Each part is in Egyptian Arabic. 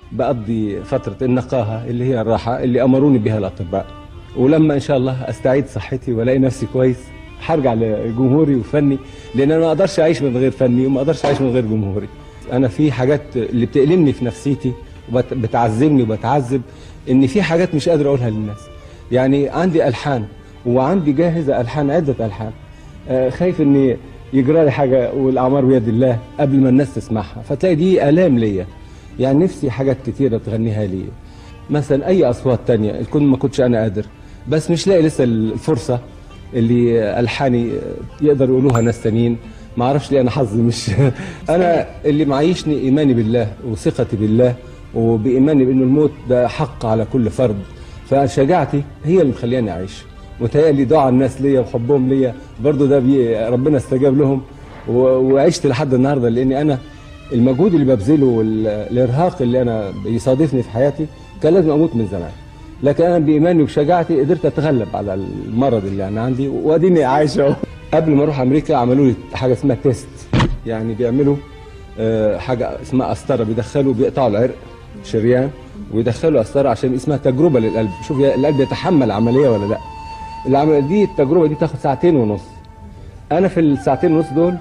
بقضي فترة النقاهة اللي هي الراحة اللي أمروني بها الأطباء ولما إن شاء الله أستعيد صحتي وألاقي نفسي كويس هرجع لجمهوري وفني لأن أنا ما أقدرش أعيش من غير فني وما أقدرش أعيش من غير جمهوري أنا في حاجات اللي بتألمني في نفسيتي وبتعذبني وبتعذب إن في حاجات مش قادر أقولها للناس يعني عندي ألحان وعندي جاهزة ألحان عدة ألحان آه، خايف إن يجرى لي حاجة والأعمار بيد الله قبل ما الناس تسمعها فتلاقي دي آلام ليا يعني نفسي حاجات كتيرة تغنيها لي مثلا أي أصوات تانية كنت ما كنتش أنا قادر بس مش لاقي لسه الفرصة اللي ألحاني يقدر يقولوها ناس تانيين ما اعرفش ليه انا حظي مش انا اللي معيشني ايماني بالله وثقتي بالله وبايماني بانه الموت ده حق على كل فرد فشجاعتي هي اللي مخلياني اعيش وتهيألي دعاء الناس ليا وحبهم ليا برضو ده بي ربنا استجاب لهم و- وعشت لحد النهارده لاني انا المجهود اللي ببذله والارهاق اللي انا بيصادفني في حياتي كان لازم اموت من زمان لكن انا بايماني وبشجاعتي قدرت اتغلب على المرض اللي انا عندي واديني عايش اهو قبل ما اروح امريكا عملوا لي حاجه اسمها تيست يعني بيعملوا آه، حاجه اسمها قسطره بيدخلوا بيقطعوا العرق شريان ويدخلوا قسطره عشان اسمها تجربه للقلب شوف يا- القلب يتحمل العمليه ولا لا العمليه دي التجربه دي تاخد ساعتين ونص انا في الساعتين ونص دول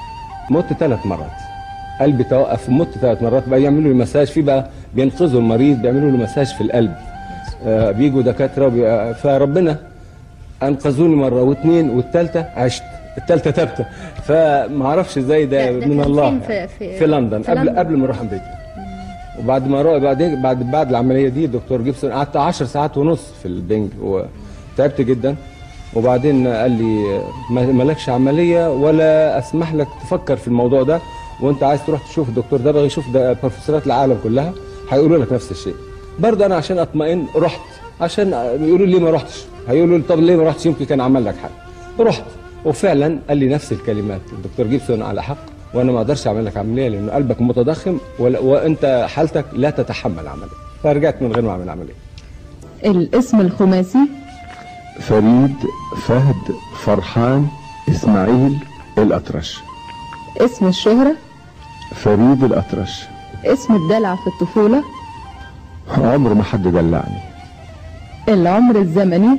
مت ثلاث مرات قلبي توقف مت ثلاث مرات بقى يعملوا لي مساج في بقى بينقذوا المريض بيعملوا له مساج في القلب آه، بيجوا دكاتره وبي... آه، فربنا انقذوني مره واثنين والثالثه عشت الثالثه ثابته فما اعرفش ازاي ده, ده- ده من كان الله فين في- في- في لندن في قبل لندن. قبل ما اروح امريكا وبعد ما رو... بعدين بعد بعد العمليه دي دكتور جيبسون قعدت 10 ساعات ونص في البنج وتعبت جدا وبعدين قال لي ما- مالكش عمليه ولا اسمح لك تفكر في الموضوع ده وانت عايز تروح تشوف الدكتور ده بقى يشوف ده بروفيسورات العالم كلها هيقولوا لك نفس الشيء برضه انا عشان اطمئن رحت عشان يقولوا لي ما رحتش هيقولوا لي طب ليه ما رحتش يمكن كان عمل لك حاجه رحت وفعلا قال لي نفس الكلمات الدكتور جيبسون على حق وانا ما اقدرش اعمل لك عمليه لان قلبك متضخم ولا- وانت حالتك لا تتحمل عمليه فرجعت من غير ما اعمل عمليه الاسم الخماسي فريد فهد فرحان اسماعيل الاطرش اسم الشهرة فريد الاطرش اسم الدلع في الطفولة عمر ما حد دلعني العمر الزمني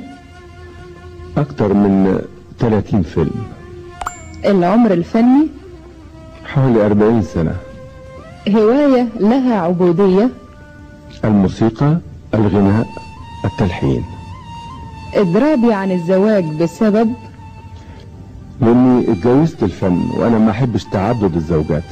اكتر من 30 فيلم العمر الفني حوالي 40 سنة هواية لها عبودية الموسيقى الغناء التلحين إضرابي عن الزواج بسبب لاني اتجوزت الفن وانا ما احبش تعدد الزوجات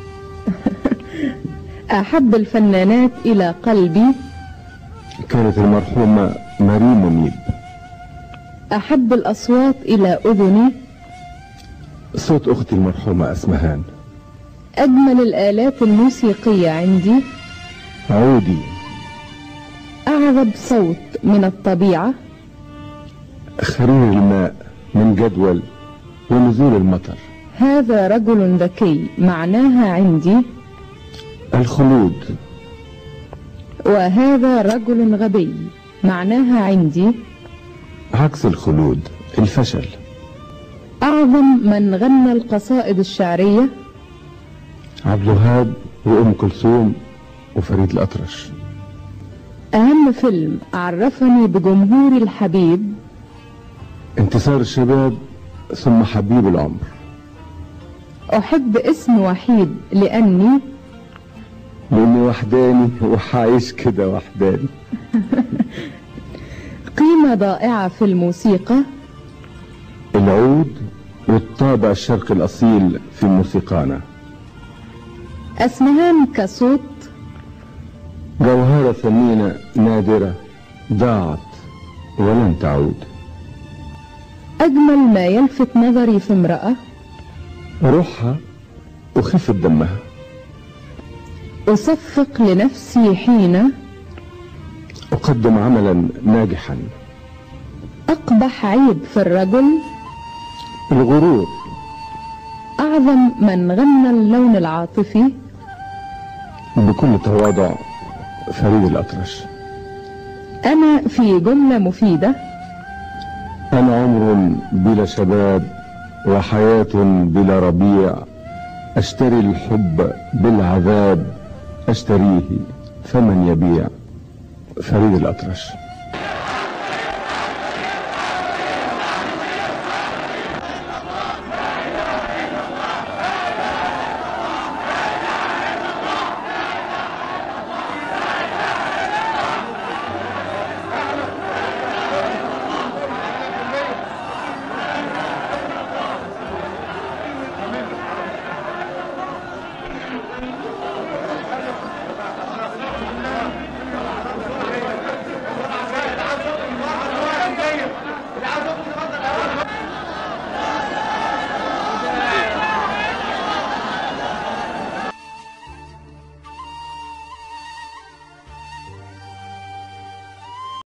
أحب الفنانات إلى قلبي كانت المرحومة مريم منيب أحب الأصوات إلى أذني صوت اختي المرحومة اسمهان أجمل الآلات الموسيقية عندي عودي أعذب صوت من الطبيعة خرير الماء من جدول ونزول المطر هذا رجل ذكي معناها عندي الخلود وهذا رجل غبي معناها عندي عكس الخلود الفشل أعظم من غنى القصائد الشعرية عبد الوهاب وام كلثوم وفريد الاطرش أهم فيلم عرفني بجمهور الحبيب انتصار الشباب ثم حبيب العمر أحب اسم وحيد لأني لاني وحداني وحعيش كده وحداني قيمة ضائعة في الموسيقى العود والطابع الشرقي الاصيل في موسيقانا أسمهان كصوت جوهرة ثمينة نادرة ضاعت ولن تعود أجمل ما يلفت نظري في امرأة روحها وخفة دمها أصفق لنفسي حين أقدم عملا ناجحا أقبح عيب في الرجل الغرور أعظم من غنى اللون العاطفي بكل تواضع فريد الأطرش أنا في جملة مفيدة أنا عمر بلا شباب وحياة بلا ربيع أشتري الحب بالعذاب أشتريه فمن يبيع فريد الأطرش